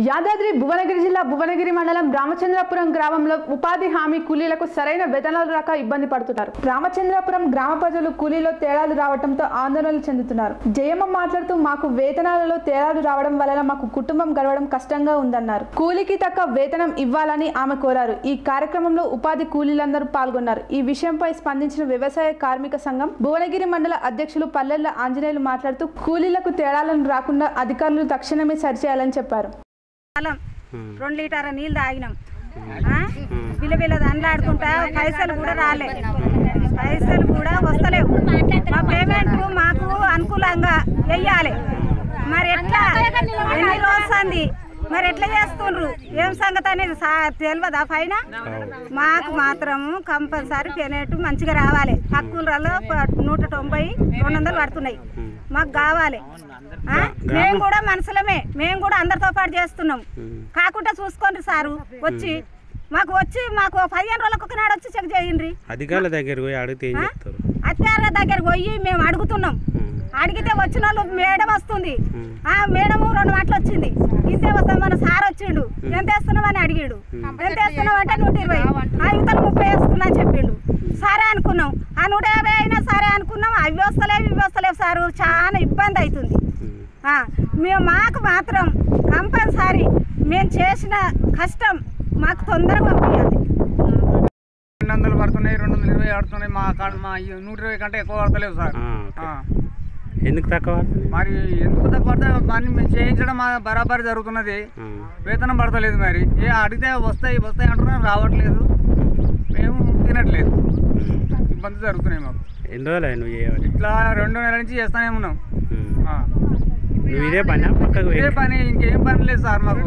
యాదాద్రి భువనగిరి జిల్లా భువనగిరి మండలం రామచంద్రపురం గ్రామంలో ఉపాధి హామీ కూలీలకు సరైన వేతనాలు రాక ఇబ్బంది పడుతున్నారు రామచంద్రపురం గ్రామ ప్రజలు కూలీలో తేడాలు రావడంతో ఆందోళనలు చెందుతున్నారు జయమ్మ మాట్లాడుతూ మాకు వేతనాలలో తేడాలు రావడం వలన మాకు కుటుంబం గడవడం కష్టంగా ఉందన్నారు కూలీకి తక్క వేతనం ఇవ్వాలని ఆమె కోరారు ఈ కార్యక్రమంలో ఉపాధి కూలీలందరూ పాల్గొన్నారు ఈ విషయంపై స్పందించిన వ్యవసాయ కార్మిక సంఘం భువనగిరి మండల అధ్యక్షులు పల్లెల్ల ఆంజనేయులు మాట్లాడుతూ కూలీలకు తేడాలను రాకుండా అధికారులు తక్షణమే సరిచేయాలని చెప్పారు కాలం రెండు లీటర్ నీళ్ళు తాగినాం ఆ? బిల్ల బిల్ల దండలాడుకుంటా పైసలు కూడా రాలే పైసలు కూడా వస్తలేవు మా పేమెంట్ మాకు అనుకూలంగా వెయ్యాలి మరి ఎట్లా ఎన్ని రోజుంది మరి ఎట్లా చేస్తుండ్రు ఏం సంగతి అనేది సా- తెలియదా పైన మాకు మాత్రం కంపల్సరీ పేమెంట్ మంచిగా రావాలి పక్కూళ్ళలో నూట తొంభై రెండు వందలు పడుతున్నాయి మాకు కావాలి ఆ? మేము కూడా మనుషులమే మేము కూడా అందరితో పాటు చేస్తున్నాం కాకుండా చూసుకోండి సారు వచ్చి మాకు వచ్చి మాకు పదిహేను రోజులకు ఒకనాడు వచ్చి చెక్ చేయండి అధికారుల దగ్గరికి పోయి అడిగితే ఏం చెప్తారు అత్యార దగ్గరికి పోయి మేము అడుగుతున్నాం అడిగితే వచ్చిన వాళ్ళు మేడం వస్తుంది ఆ మేడం రెండు మాటలు వచ్చింది ఇంతే వస్తాం మన సార్ వచ్చిండు ఎంత వేస్తున్నావు అని అడిగాడు ఎంత వేస్తున్నావు అంటే నూట ఇరవై ఆ యువతలు ముప్పై వేస్తున్నా అని చెప్పిండు సరే అనుకున్నాం ఆ నూట యాభై అయినా సరే అనుకున్నాం అవి వస్తలేవు ఇవి వస్తలేవు సారు చాలా ఇబ్బంది అవుతుంది ఆ, మేము మాకు మాత్రం కంపల్సరీ మేము చేసిన కష్టం మాకు తొందరగా పంపించాలి రెండు వందలు పడుతున్నాయి రెండు వందల ఇరవై ఆడుతున్నాయి మా కాడ- మా ఈ నూట ఇరవై కంటే ఎక్కువ పడతలేవు సార్ ఆ, ఓకే. ఆ. ఎందుకు తక్కువ పడుతుంది? మరి ఎందుకు తక్కువ పడితే పని మేము చేయించడం మా బరాబరి జరుగుతున్నది ఆ, వేతనం పడతలేదు మరి ఏ అడిగితే వస్తాయి వస్తాయి అంటున్నారు రావట్లేదు మేము తినట్లేదు ఇబ్బంది జరుగుతున్నాయి మాకు ఎన్ని రోజులు అయ్యి నువ్వు చేయవాలి ఇట్లా రెండు నెలల నుంచి చేస్తానే ఉన్నాం ఉమ్. ఆ. నువ్వు ఇదే పని పక్కకు ఇదే పోయి పని ఇంకేం పని లేదు సార్ మాకు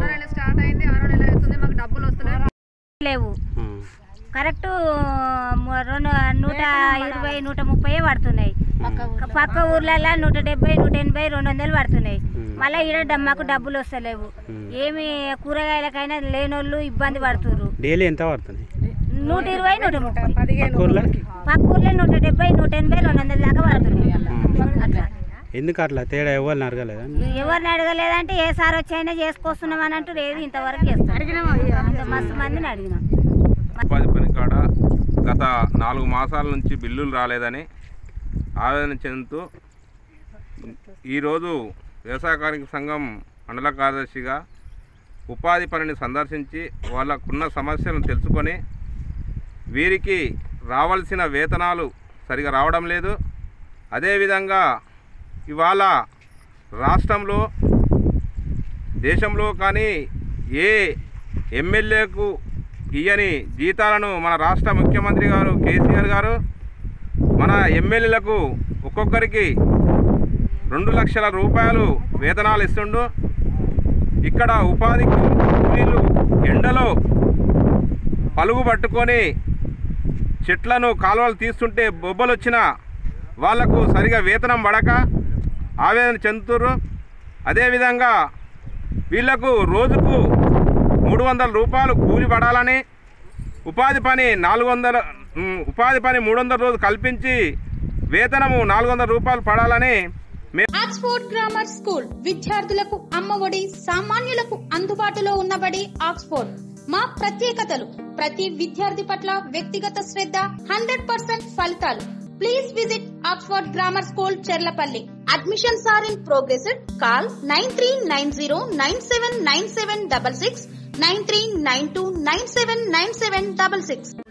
లేవు ఆ, కరెక్ట్ మ- రెండు నూట ఇరవై నూట ముప్పై పడుతున్నాయి పక్క ఊర్లలో నూట డెబ్బై నూట ఎనభై రెండు వందలు పడుతున్నాయి మళ్ళీ ఈడ డ- మాకు డబ్బులు వస్తలేవు ఏమి కూరగాయలకైనా లేనోళ్ళు ఇబ్బంది పడుతుర్రు డైలీ ఎంత పడుతుంది నూట ఇరవై నూట ముప్పై పక్క ఊర్లో పక్క ఊర్లో నూట డెబ్బై నూట ఎనభై రెండు వందల దాకా పడుతున్నాయి అట్లా ఎందుకు అట్లా తేడా ఎవరిని అడగలేదా ఎవరిని అడగలేదంటే ఏ సార్ వచ్చైనా చేసుకొస్తున్నాం అని అంటారు ఏది ఇంతవరకు చేస్తాం అంత మస్తు మందిని అడిగినాం ఉపాధి పని కాడ గత నాలుగు మాసాల నుంచి బిల్లులు రాలేదని ఆవేదన చెందుతూ ఈరోజు వ్యవసాయ కార్మిక సంఘం మండల కార్యదర్శిగా ఉపాధి పనిని సందర్శించి వాళ్ళకున్న సమస్యలను తెలుసుకొని వీరికి రావాల్సిన వేతనాలు సరిగా రావడం లేదు అదేవిధంగా ఇవాళ రాష్ట్రంలో దేశంలో కానీ ఏ ఎమ్మెల్యేకు ఇయ్యని జీతాలను మన రాష్ట్ర ముఖ్యమంత్రి గారు కేసీఆర్ గారు మన ఎమ్మెల్యేలకు ఒక్కొక్కరికి రెండు లక్షల రూపాయలు వేతనాలు ఇస్తుండు ఇక్కడ ఉపాధి కూలీలు ఎండలో పలుగు పట్టుకొని చెట్లను కాలువలు తీస్తుంటే బొబ్బలు వచ్చిన వాళ్లకు సరిగా వేతనం పడక ఆవేదన చెందుతుర్రు అదేవిధంగా వీళ్లకు రోజుకు మూడు వందల రూపాయలు కూలి పడాలని ఉపాధి పని నాలుగు వందల ఉమ్, ఉపాధి పని మూడు వందల రోజు కల్పించి వేతనము నాలుగు వందల రూపాయలు పడాలని మే ఆక్స్ఫోర్డ్ గ్రామర్ స్కూల్ విద్యార్థులకు అమ్మఒడి సామాన్యులకు అందుబాటులో ఉన్నబడి ఆక్స్ఫోర్డ్ మా ప్రత్యేకతలు ప్రతి విద్యార్థి పట్ల వ్యక్తిగత శ్రద్ధ హండ్రెడ్ పర్సెంట్ ఫలితాలు please visit Oxford grammar school Cherlapalli admissions are in progress call nine three nine zero nine seven nine seven double six nine three nine two nine seven nine seven double six